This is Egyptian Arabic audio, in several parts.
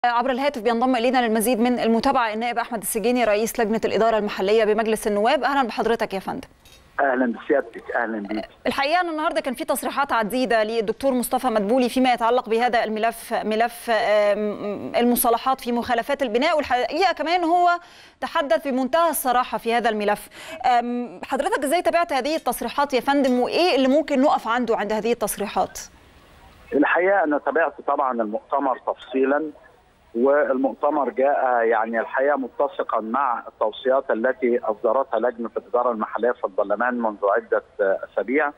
عبر الهاتف بينضم الينا للمزيد من المتابعه النائب احمد السجيني رئيس لجنه الاداره المحليه بمجلس النواب اهلا بحضرتك يا فندم اهلا بسيادتك اهلا بيك الحقيقه ان النهارده كان في تصريحات عديده للدكتور مصطفى مدبولي فيما يتعلق بهذا الملف ملف المصالحات في مخالفات البناء والحقيقه كمان هو تحدث بمنتهى الصراحه في هذا الملف حضرتك ازاي تابعت هذه التصريحات يا فندم وايه اللي ممكن نقف عنده عند هذه التصريحات الحقيقه انا تابعت طبعا المؤتمر تفصيلا والمؤتمر جاء يعني الحقيقه متسقا مع التوصيات التي اصدرتها لجنه الاداره المحليه في البرلمان منذ عده اسابيع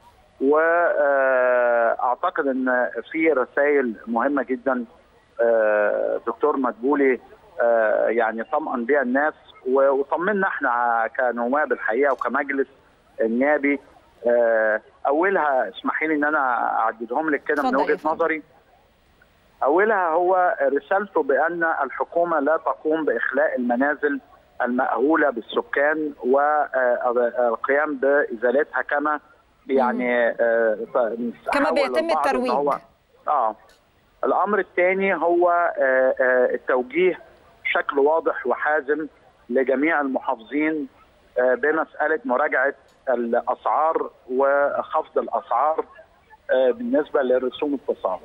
واعتقد ان في رسائل مهمه جدا دكتور مدبولي يعني طمأن بها الناس وطمنا احنا كنواب الحقيقه وكمجلس النيابي اولها اسمحي لي ان انا اعددهم لك كده من وجهه نظري اولها هو رسالته بان الحكومه لا تقوم باخلاء المنازل المأهوله بالسكان والقيام بازالتها كما يعني كما بيتم الترويج اه الامر الثاني هو التوجيه بشكل واضح وحازم لجميع المحافظين بمساله مراجعه الاسعار وخفض الاسعار بالنسبه لرسوم التصالح.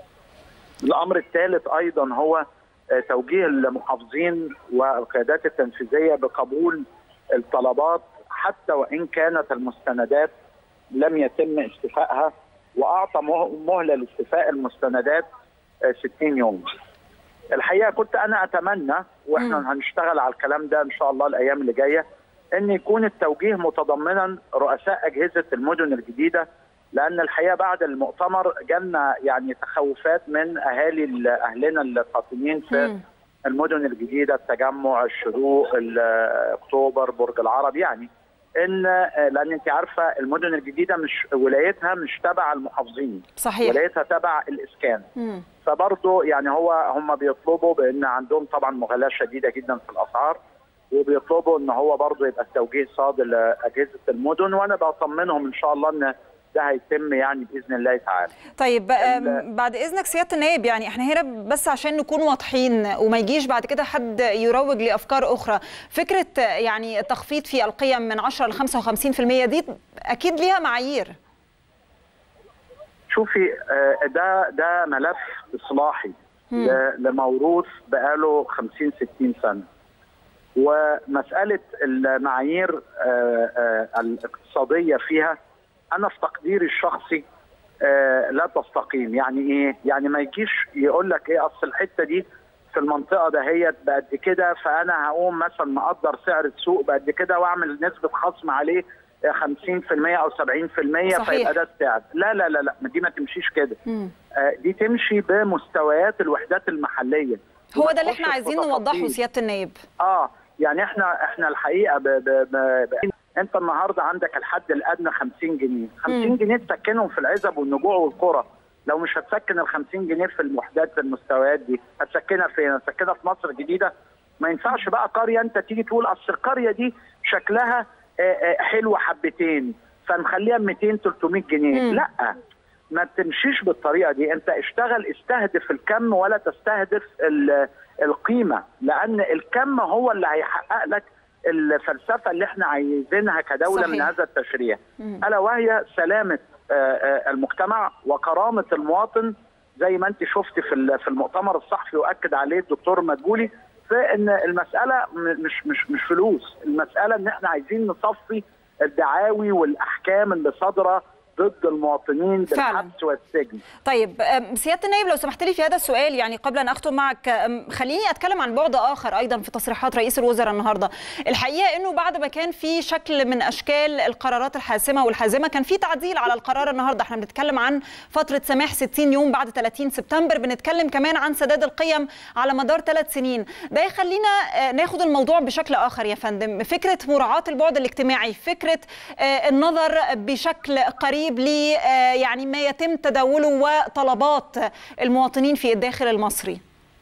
الامر الثالث ايضا هو توجيه المحافظين والقيادات التنفيذيه بقبول الطلبات حتى وان كانت المستندات لم يتم استيفائها واعطى مهله لاستيفاء المستندات 60 يوم. الحقيقه كنت انا اتمنى واحنا م. هنشتغل على الكلام ده ان شاء الله الايام اللي جايه ان يكون التوجيه متضمنا رؤساء اجهزه المدن الجديده لان الحقيقه بعد المؤتمر جالنا يعني تخوفات من اهالي اهلنا القاطنين في م. المدن الجديده التجمع الشروق اكتوبر برج العرب يعني ان لان انت عارفه المدن الجديده مش ولايتها مش تبع المحافظين صحيح ولايتها تبع الاسكان م. فبرضه يعني هو هم بيطلبوا بان عندهم طبعا مغالاه شديده جدا في الاسعار وبيطلبوا ان هو برضه يبقى التوجيه صاد لاجهزه المدن وانا بطمنهم ان شاء الله ان ده هيتم يعني باذن الله تعالى. طيب بعد اذنك سياده النائب يعني احنا هنا بس عشان نكون واضحين وما يجيش بعد كده حد يروج لافكار اخرى، فكره يعني التخفيض في القيم من 10 ل 55% دي اكيد ليها معايير. شوفي ده ده ملف اصلاحي لموروث بقاله 50 60 سنه. ومساله المعايير الاقتصاديه فيها انا في تقديري الشخصي آه لا تستقيم يعني ايه يعني ما يجيش يقول لك ايه اصل الحته دي في المنطقه دهيت بقد كده فانا هقوم مثلا مقدر سعر السوق بقد كده واعمل نسبه خصم عليه 50% او 70% صحيح. فيبقى ده السعر لا لا لا لا دي ما تمشيش كده آه دي تمشي بمستويات الوحدات المحليه هو ده اللي احنا عايزين نوضحه سياده النائب اه يعني احنا احنا الحقيقه ب ب ب ب انت النهارده عندك الحد الادنى 50 جنيه 50 جنيه تسكنهم في العزب والنجوع والقرى لو مش هتسكن ال 50 جنيه في الوحدات في المستويات دي هتسكنها فين هتسكنها في مصر الجديده ما ينفعش بقى قريه انت تيجي تقول اصل القريه دي شكلها حلوه حبتين فنخليها ب 200 300 جنيه مم. لا ما تمشيش بالطريقه دي انت اشتغل استهدف الكم ولا تستهدف القيمه لان الكم هو اللي هيحقق لك الفلسفه اللي احنا عايزينها كدوله صحيح. من هذا التشريع الا وهي سلامه المجتمع وكرامه المواطن زي ما انت شفت في في المؤتمر الصحفي واكد عليه الدكتور مدبولي في ان المساله مش مش مش فلوس المساله ان احنا عايزين نصفي الدعاوي والاحكام اللي صادره ضد المواطنين بالحبس والسجن طيب سياده النائب لو سمحت لي في هذا السؤال يعني قبل ان اختم معك خليني اتكلم عن بعد اخر ايضا في تصريحات رئيس الوزراء النهارده الحقيقه انه بعد ما كان في شكل من اشكال القرارات الحاسمه والحازمه كان في تعديل على القرار النهارده احنا بنتكلم عن فتره سماح 60 يوم بعد 30 سبتمبر بنتكلم كمان عن سداد القيم على مدار ثلاث سنين ده يخلينا ناخد الموضوع بشكل اخر يا فندم فكره مراعاه البعد الاجتماعي فكره النظر بشكل قريب قريب ل يعني ما يتم تداوله وطلبات المواطنين في الداخل المصري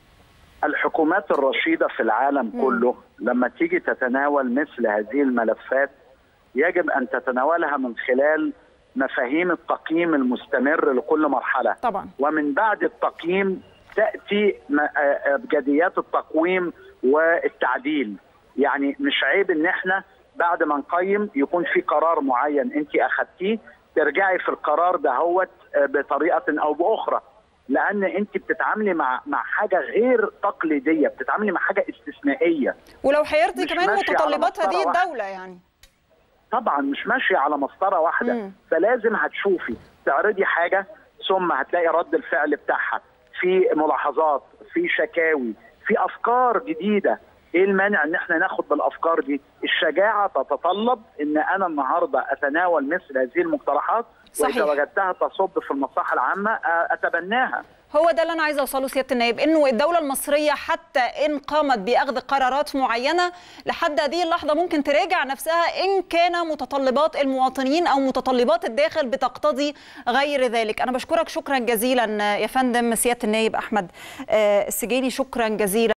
الحكومات الرشيدة في العالم م. كله لما تيجي تتناول مثل هذه الملفات يجب أن تتناولها من خلال مفاهيم التقييم المستمر لكل مرحلة طبعا ومن بعد التقييم تاتي ابجديات التقويم والتعديل يعني مش عيب ان احنا بعد ما نقيم يكون في قرار معين انت اخذتيه ترجعي في القرار ده هو بطريقه او باخرى لان انت بتتعاملي مع مع حاجه غير تقليديه بتتعاملي مع حاجه استثنائيه ولو هيرضي كمان متطلبات هذه الدوله يعني طبعا مش ماشيه على مسطره واحده م. فلازم هتشوفي تعرضي حاجه ثم هتلاقي رد الفعل بتاعها في ملاحظات في شكاوي في افكار جديده ايه المانع ان احنا ناخد بالافكار دي الشجاعه تتطلب ان انا النهارده اتناول مثل هذه المقترحات صحيح. واذا وجدتها تصب في المصلحه العامه اتبناها هو ده اللي انا عايزه اوصله سياده النائب انه الدوله المصريه حتى ان قامت باخذ قرارات معينه لحد هذه اللحظه ممكن تراجع نفسها ان كان متطلبات المواطنين او متطلبات الداخل بتقتضي غير ذلك انا بشكرك شكرا جزيلا يا فندم سياده النائب احمد السجيني شكرا جزيلا